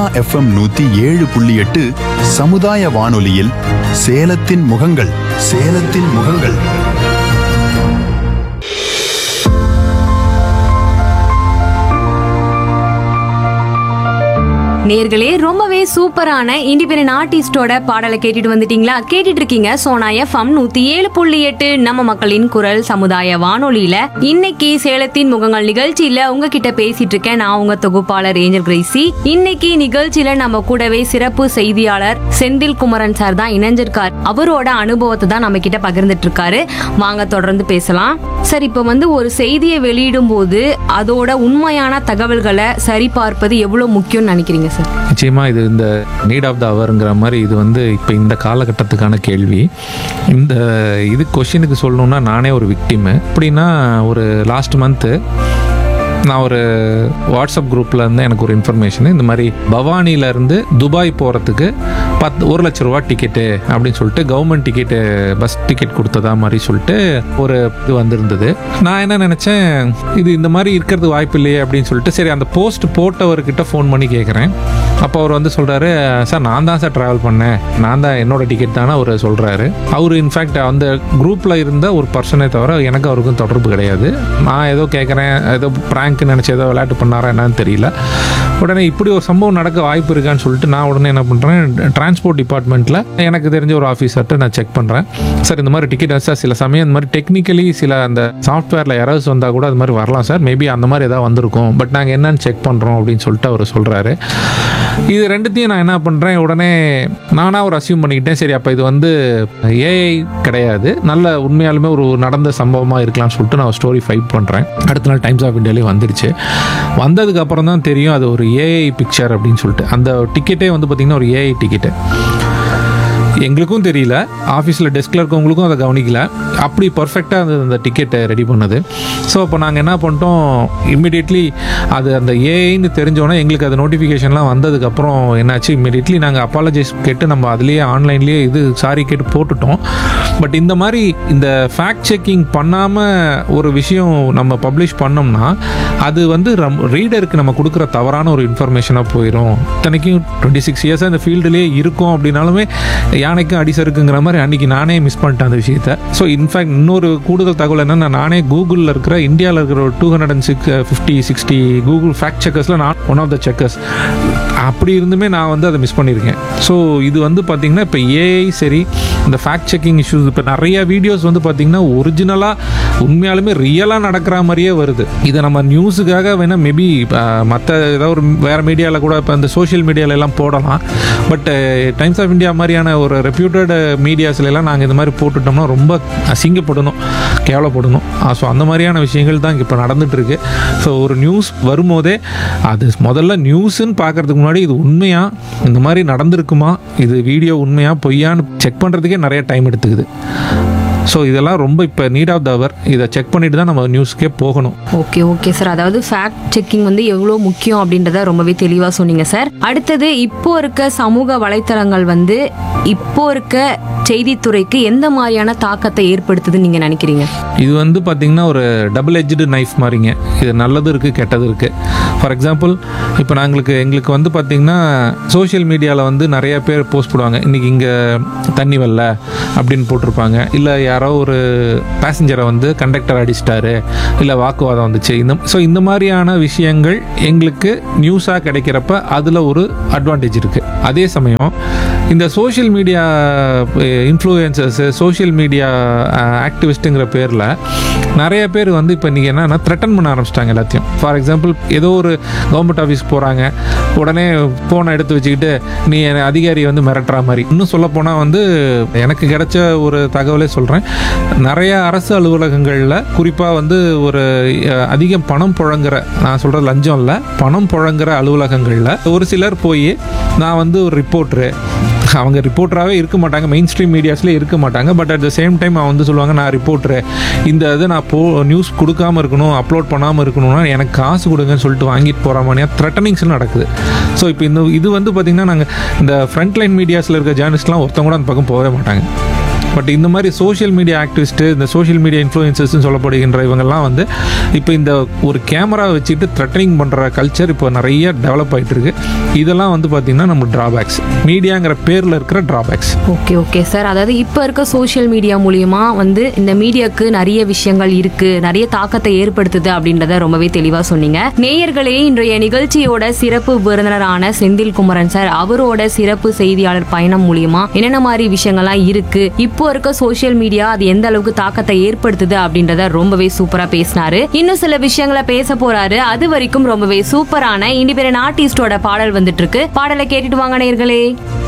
Sona FM நூத்தி ஏழு புள்ளி எட்டு சமுதாய வானொலியில் சேலத்தின் முகங்கள் சேலத்தின் முகங்கள் நேர்களே ரொம்பவே சூப்பரான இண்டிபெண்டன்ட் ஆர்டிஸ்டோட பாடலை கேட்டுட்டு வந்துட்டீங்களா கேட்டுட்டு இருக்கீங்க சோனா எஃப்எம் நூத்தி ஏழு புள்ளி எட்டு நம்ம மக்களின் குரல் சமுதாய வானொலியில இன்னைக்கு சேலத்தின் முகங்கள் நிகழ்ச்சியில உங்ககிட்ட பேசிட்டு இருக்கேன் நான் உங்க தொகுப்பாளர் ஏஞ்சல் கிரேசி இன்னைக்கு நிகழ்ச்சியில நம்ம கூடவே சிறப்பு செய்தியாளர் செந்தில் குமரன் சார் தான் இணைஞ்சிருக்கார் அவரோட அனுபவத்தை தான் நம்ம கிட்ட பகிர்ந்துட்டு இருக்காரு வாங்க தொடர்ந்து பேசலாம் சார் இப்போ வந்து ஒரு செய்தியை வெளியிடும் போது அதோட உண்மையான தகவல்களை சரிபார்ப்பது எவ்வளவு முக்கியம்னு நினைக்கிறீங்க சார் நிச்சயமா இது இந்த நீட் ஆஃப் த அவருங்கிற மாதிரி இது வந்து இப்போ இந்த காலகட்டத்துக்கான கேள்வி இந்த இது கொஷினுக்கு சொல்லணும்னா நானே ஒரு விக்டிமு எப்படின்னா ஒரு லாஸ்ட் மந்த்து நான் ஒரு வாட்ஸ்அப் குரூப்பில் இருந்து எனக்கு ஒரு இன்ஃபர்மேஷன் இந்த மாதிரி பவானியிலேருந்து துபாய் போகிறதுக்கு பத்து ஒரு லட்ச ரூபா டிக்கெட்டு அப்படின்னு சொல்லிட்டு கவர்மெண்ட் டிக்கெட்டு பஸ் டிக்கெட் கொடுத்ததா மாதிரி சொல்லிட்டு ஒரு இது வந்திருந்தது நான் என்ன நினச்சேன் இது இந்த மாதிரி இருக்கிறது வாய்ப்பு இல்லையே அப்படின்னு சொல்லிட்டு சரி அந்த போஸ்ட் போட்டவர்கிட்ட ஃபோன் பண்ணி கேட்குறேன் அப்போ அவர் வந்து சொல்கிறாரு சார் நான் தான் சார் ட்ராவல் பண்ணேன் நான் தான் என்னோட டிக்கெட் தானே அவர் சொல்கிறாரு அவர் இன்ஃபேக்ட் அந்த குரூப்பில் இருந்த ஒரு பர்சனே தவிர எனக்கு அவருக்கும் தொடர்பு கிடையாது நான் ஏதோ கேட்குறேன் ஏதோ ப்ராங்க் நினச்சி ஏதோ விளையாட்டு பண்ணாரா என்னன்னு தெரியல உடனே இப்படி ஒரு சம்பவம் நடக்க வாய்ப்பு இருக்கான்னு சொல்லிட்டு நான் உடனே என்ன பண்ணுறேன் டிரான்ஸ்போர்ட் டிபார்ட்மெண்ட்டில் எனக்கு தெரிஞ்ச ஒரு ஆஃபீஸர்கிட்ட நான் செக் பண்ணுறேன் சார் இந்த மாதிரி டிக்கெட் சார் சில சமயம் இந்த மாதிரி டெக்னிக்கலி சில அந்த சாஃப்ட்வேரில் எரர்ஸ் வந்தால் கூட அது மாதிரி வரலாம் சார் மேபி அந்த மாதிரி ஏதாவது வந்திருக்கும் பட் நாங்கள் என்னன்னு செக் பண்ணுறோம் அப்படின்னு சொல்லிட்டு அவர் சொல்கிறாரு இது ரெண்டுத்தையும் நான் என்ன பண்ணுறேன் உடனே நானாக ஒரு அசியூம் பண்ணிக்கிட்டேன் சரி அப்போ இது வந்து ஏஐ கிடையாது நல்ல உண்மையாலுமே ஒரு நடந்த சம்பவமாக இருக்கலாம்னு சொல்லிட்டு நான் ஸ்டோரி ஃபைட் பண்ணுறேன் அடுத்த நாள் டைம்ஸ் ஆஃப் இந்தியாலேயே வந்துடுச்சு வந்ததுக்கு அப்புறம் தான் தெரியும் அது ஒரு ஏஐ பிக்சர் அப்படின்னு சொல்லிட்டு அந்த டிக்கெட்டே வந்து பார்த்திங்கன்னா ஒரு ஏஐ டிக்கெட்டு எங்களுக்கும் தெரியல ஆஃபீஸில் டெஸ்கில் இருக்கவங்களுக்கும் அதை கவனிக்கல அப்படி பர்ஃபெக்டாக அந்த அந்த டிக்கெட்டை ரெடி பண்ணது ஸோ அப்போ நாங்கள் என்ன பண்ணிட்டோம் இம்மிடியட்லி அது அந்த ஏஐன்னு தெரிஞ்சோன்னே எங்களுக்கு அது நோட்டிஃபிகேஷன்லாம் வந்ததுக்கப்புறம் என்னாச்சு இம்மிடியட்லி நாங்கள் அப்பாலஜைஸ் கேட்டு நம்ம அதுலேயே ஆன்லைன்லேயே இது சாரி கேட்டு போட்டுட்டோம் பட் இந்த மாதிரி இந்த ஃபேக்ட் செக்கிங் பண்ணாமல் ஒரு விஷயம் நம்ம பப்ளிஷ் பண்ணோம்னா அது வந்து ரீடருக்கு நம்ம கொடுக்குற தவறான ஒரு இன்ஃபர்மேஷனாக போயிடும் இத்தனைக்கும் டுவெண்ட்டி சிக்ஸ் இயர்ஸாக இந்த ஃபீல்டுலேயே இருக்கும் அப்படின்னாலுமே யானைக்கும் அடிசருக்குங்கிற மாதிரி அன்னைக்கு நானே மிஸ் பண்ணிட்டேன் அந்த விஷயத்த ஸோ இன்ஃபேக்ட் இன்னொரு கூடுதல் தகவல் என்னன்னா நானே கூகுளில் இருக்கிற இந்தியாவில் இருக்கிற ஒரு two hundred and six fifty sixty Google fact செக்கர்ஸில் நான் ஒன் ஆஃப் த செக்கர்ஸ் அப்படி இருந்துமே நான் வந்து அதை மிஸ் பண்ணியிருக்கேன் ஸோ இது வந்து பார்த்தீங்கன்னா இப்போ ஏஐ சரி இந்த ஃபேக்ட் செக்கிங் இஷ்யூஸ் இப்போ நிறைய வீடியோஸ் வந்து பார்த்தீங்கன்னா ஒரிஜினலாக உண்மையாலுமே ரியலாக நடக்கிற மாதிரியே வருது இதை நம்ம நியூஸுக்காக வேணால் மேபி மற்ற ஏதாவது ஒரு வேறு மீடியாவில் கூட இப்போ இந்த சோஷியல் மீடியால எல்லாம் போடலாம் பட் டைம்ஸ் ஆஃப் இந்தியா மாதிரியான ஒரு ரெப்யூட்டட் மீடியாஸ்ல எல்லாம் நாங்கள் இந்த மாதிரி போட்டுட்டோம்னா ரொம்ப அசிங்கப்படணும் கேவலப்படணும் ஸோ அந்த மாதிரியான விஷயங்கள் தான் இப்போ நடந்துட்டு இருக்கு ஸோ ஒரு நியூஸ் வரும்போதே அது முதல்ல நியூஸ்ன்னு பார்க்கறதுக்கு முன்னாடி இது உண்மையா இந்த மாதிரி நடந்திருக்குமா இது வீடியோ உண்மையா பொய்யான்னு செக் பண்ணுறதுக்கே நிறைய டைம் எடுத்துக்குது ஸோ இதெல்லாம் ரொம்ப இப்போ நீட் ஆஃப் த அவர் இதை செக் பண்ணிட்டு தான் நம்ம நியூஸ்க்கே போகணும் ஓகே ஓகே சார் அதாவது ஃபேக்ட் செக்கிங் வந்து எவ்வளோ முக்கியம் அப்படின்றத ரொம்பவே தெளிவாக சொன்னீங்க சார் அடுத்தது இப்போ இருக்க சமூக வலைத்தளங்கள் வந்து இப்போ இருக்க செய்தித்துறைக்கு எந்த மாதிரியான தாக்கத்தை ஏற்படுத்துதுன்னு நீங்க நினைக்கிறீங்க இது வந்து பார்த்திங்கன்னா ஒரு டபுள் எஜ்டு நைஃப் மாதிரிங்க இது நல்லதும் இருக்குது கெட்டதும் இருக்குது ஃபார் எக்ஸாம்பிள் இப்போ நாங்களுக்கு எங்களுக்கு வந்து பார்த்திங்கன்னா சோஷியல் மீடியாவில் வந்து நிறைய பேர் போஸ்ட் போடுவாங்க இன்றைக்கி இங்கே தண்ணி வரல அப்படின்னு போட்டிருப்பாங்க இல்லை யாரோ ஒரு பேசஞ்சரை வந்து கண்டக்டர் அடிச்சிட்டாரு இல்லை வாக்குவாதம் வந்துச்சு இந்த ஸோ இந்த மாதிரியான விஷயங்கள் எங்களுக்கு நியூஸாக கிடைக்கிறப்ப அதில் ஒரு அட்வான்டேஜ் இருக்குது அதே சமயம் இந்த social media influencers social media ஆக்டிவிஸ்ட்டுங்கிற பேரில் நிறைய பேர் வந்து இப்போ இன்றைக்கி என்னன்னா த்ரெட்டன் பண்ண ஆரம்பிச்சிட்டாங்க எல்லாத்தையும் ஃபார் எக்ஸாம்பிள் ஏதோ ஒரு கவர்மெண்ட் ஆஃபீஸ் போகிறாங்க உடனே ஃபோனை எடுத்து வச்சுக்கிட்டு நீ என்னை அதிகாரி வந்து மிரட்டுற மாதிரி இன்னும் சொல்லப்போனால் வந்து எனக்கு கிடைச்ச ஒரு தகவலே சொல்கிறேன் நிறைய அரசு அலுவலகங்களில் குறிப்பாக வந்து ஒரு அஹ், அதிகம் பணம் புழங்குற நான் சொல்கிறது லஞ்சம் இல்லை பணம் புழங்குற அலுவலகங்களில் ஒரு சிலர் போய் நான் வந்து ஒரு ரிப்போர்ட்ரு அவங்க ரிப்போர்ட்டராகவே இருக்க மாட்டாங்க மெயின் ஸ்ட்ரீம் மீடியாஸ்லேயே இருக்க மாட்டாங்க but at the same time அவன் வந்து சொல்லுவாங்க நான் ரிப்போர்ட்ரு இந்த இது நான் போ நியூஸ் கொடுக்காம இருக்கணும் அப்லோட் பண்ணாமல் இருக்கணும்னா எனக்கு காசு கொடுங்கன்னு சொல்லிட்டு வாங்கிட்டு போகிற மாதிரியா த்ரெட்டனிங்ஸ் நடக்குது ஸோ இப்போ இந்த இது வந்து பார்த்திங்கன்னா நாங்கள் இந்த ஃப்ரண்ட் லைன் மீடியாஸில் இருக்க ஜேர்னலிஸ்ட்லாம் ஒருத்தவங்க கூட அந்த பக்கம் போகவே மாட்டாங்க பட் இந்த மாதிரி சோஷியல் மீடியா ஆக்டிவிஸ்ட்டு இந்த சோஷியல் மீடியா இன்ஃப்ளூயன்சஸ்ன்னு சொல்லப்படுகின்ற இவங்கெல்லாம் வந்து இப்போ இந்த ஒரு கேமரா வச்சுட்டு த்ரெட்டனிங் பண்ணுற கல்ச்சர் இப்போ நிறைய டெவலப் ஆகிட்டு இருக்கு இதெல்லாம் வந்து பார்த்திங்கன்னா நம்ம ட்ராபேக்ஸ் மீடியாங்கிற பேரில் இருக்கிற ட்ராபேக்ஸ் ஓகே ஓகே சார் அதாவது இப்போ இருக்க சோஷியல் மீடியா மூலியமா வந்து இந்த மீடியாக்கு நிறைய விஷயங்கள் இருக்கு நிறைய தாக்கத்தை ஏற்படுத்துது அப்படின்றத ரொம்பவே தெளிவா சொன்னீங்க நேயர்களே இன்றைய நிகழ்ச்சியோட சிறப்பு விருந்தினரான செந்தில் குமரன் சார் அவரோட சிறப்பு செய்தியாளர் பயணம் மூலியமா என்னென்ன மாதிரி விஷயங்கள்லாம் இருக்கு இப்போ இருக்க சோஷியல் மீடியா அது எந்த அளவுக்கு தாக்கத்தை ஏற்படுத்துது அப்படின்றத ரொம்பவே சூப்பரா பேசினாரு இன்னும் சில விஷயங்களை பேச போறாரு அது வரைக்கும் ரொம்பவே சூப்பரான இண்டிபெண்டன்ட் ஆர்டிஸ்டோட பாடல் வந்துட்டு இருக்கு பாடலை கேட்டுட்டு வாங்க நேயர்களே